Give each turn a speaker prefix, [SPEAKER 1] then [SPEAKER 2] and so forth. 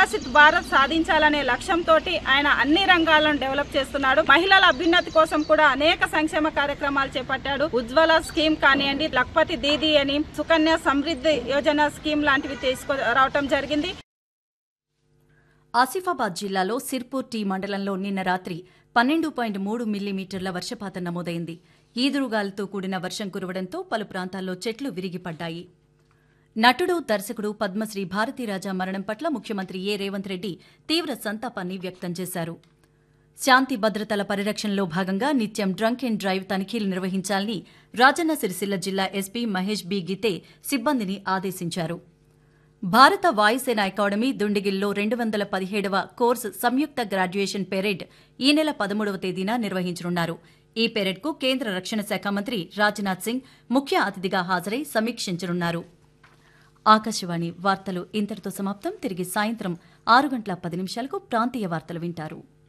[SPEAKER 1] వికసిత్ భారత్ సాధించాలనే లక్ష్యంతో ఆయన అన్ని రంగాలను డెవలప్ చేస్తున్నాడు మహిళల అభ్యున్నతి కోసం కూడా అనేక సంక్షేమ కార్యక్రమాలు చేపట్టాడు ఉజ్వల స్కీమ్ కానివ్వండి లక్పతి దీది అని సుకన్య సమృద్ధి యోజన స్కీమ్ లాంటివి తీసుకు రావటం జరిగింది
[SPEAKER 2] ఆసిఫాబాద్ జిల్లాలో సిర్పూర్ టీ మండలంలో నిన్న రాత్రి పన్నెండు పాయింట్ మూడు మిల్లీమీటర్ల వర్షపాతం నమోదైంది ఈదురుగాలతో కూడిన వర్షం కురవడంతో పలు ప్రాంతాల్లో చెట్లు విరిగిపడ్డాయి నటుడు దర్శకుడు పద్మశ్రీ భారతీరాజా మరణం పట్ల ముఖ్యమంత్రి ఏ రేవంత్ రెడ్డి తీవ్ర సంతాపాన్ని వ్యక్తం చేశారు శాంతి భద్రతల పరిరక్షణలో భాగంగా నిత్యం డ్రంక్ అండ్ డ్రైవ్ తనిఖీలు నిర్వహించాలని రాజన్న సిరిసిల్ల జిల్లా ఎస్పీ మహేష్ బి గితే సిబ్బందిని ఆదేశించారు భారత వాయుసేన అకాడమీ దుండిగిల్లో రెండు వందల పదిహేడవ కోర్సు సంయుక్త గ్రాడ్యుయేషన్ పెరేడ్ ఈ నెల పదమూడవ తేదీన నిర్వహించనున్నారు ఈ పెరేడ్కు కేంద్ర రక్షణ శాఖ మంత్రి రాజ్నాథ్ సింగ్ ముఖ్య అతిథిగా హాజరై సమీక్షించనున్నారు ఆకాశవాణి వార్తలు ఇంతటితో సమాప్తం తిరిగి సాయంత్రం ఆరు గంటల పది నిమిషాలకు ప్రాంతీయ వార్తలు వింటారు